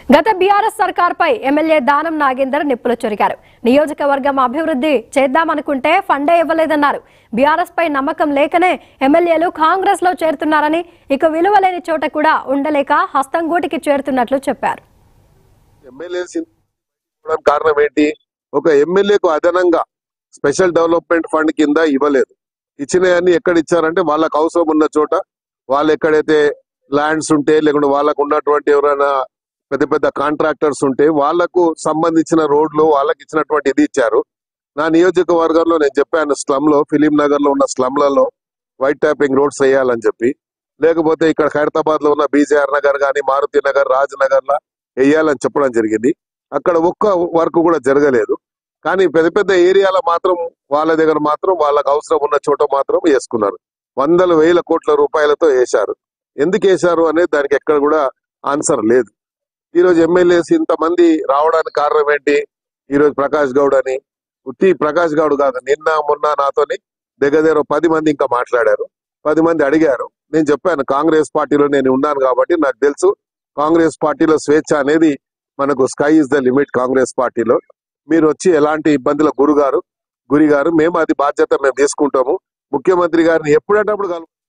గత BRS సర్కార్పై MLA దానం నాగేందర్ నిప్పులు చొరిగారు నియోజకవర్గం అభివృద్ధి చేద్దామనుకుంటే ఫండే ఇవ్వలేదన్నారు బీఆర్ఎస్ పై నమ్మకం లేకనే ఎమ్మెల్యేలు కాంగ్రెస్ లో చేరుతున్నారని ఇక విలువలేని చోట కూడా ఉండలేక హస్తంగూటికి చేరుతున్నట్లు చెప్పారు ఎమ్మెల్యే కారణం ఏంటి ఒక ఎమ్మెల్యేకు అదనంగా స్పెషల్ డెవలప్మెంట్ ఫండ్ కింద ఇవ్వలేదు ఇచ్చినవన్నీ ఎక్కడ ఇచ్చారంటే వాళ్ళకు అవసరం ఉన్న చోట వాళ్ళు ఎక్కడైతే ల్యాండ్స్ ఉంటే లేకుంటే వాళ్ళకు ఉన్నటువంటి ఎవరైనా పెద్ద పెద్ద కాంట్రాక్టర్స్ ఉంటే వాళ్లకు సంబంధించిన రోడ్లు వాళ్ళకి ఇచ్చినటువంటి ఇది ఇచ్చారు నా నియోజకవర్గంలో నేను చెప్పాను స్లమ్ లో ఫిలిం నగర్ లో ఉన్న స్లమ్లలో వైట్ ట్యాపింగ్ రోడ్స్ వేయాలని చెప్పి లేకపోతే ఇక్కడ ఖైరతాబాద్ లో ఉన్న బీజేఆర్ నగర్ కానీ మారుతి నగర్ రాజ్ నగర్ లా వేయాలని చెప్పడం జరిగింది అక్కడ ఒక్క వర్క్ కూడా జరగలేదు కానీ పెద్ద పెద్ద ఏరియాలో మాత్రం వాళ్ళ దగ్గర మాత్రం వాళ్ళకి అవసరం ఉన్న చోట మాత్రం వేసుకున్నారు వందల వేల కోట్ల రూపాయలతో వేశారు ఎందుకు వేశారు అనేది దానికి ఎక్కడ కూడా ఆన్సర్ లేదు ఈ రోజు ఎమ్మెల్యేస్ ఇంతమంది రావడానికి కారణం ఏంటి ఈ రోజు ప్రకాష్ గౌడ్ అని ఉత్తి ప్రకాష్ గౌడ్ కాదు నిన్న మొన్న నాతోని దగ్గర దగ్గర పది మంది ఇంకా మాట్లాడారు పది మంది అడిగారు నేను చెప్పాను కాంగ్రెస్ పార్టీలో నేను ఉన్నాను కాబట్టి నాకు తెలుసు కాంగ్రెస్ పార్టీలో స్వేచ్ఛ అనేది మనకు sky is the limit Congress పార్టీలో మీరు వచ్చి ఎలాంటి ఇబ్బందుల గురుగారు గురి గారు మేము అది బాధ్యత మేము తీసుకుంటాము ముఖ్యమంత్రి గారిని ఎప్పుడంటప్పుడు కలు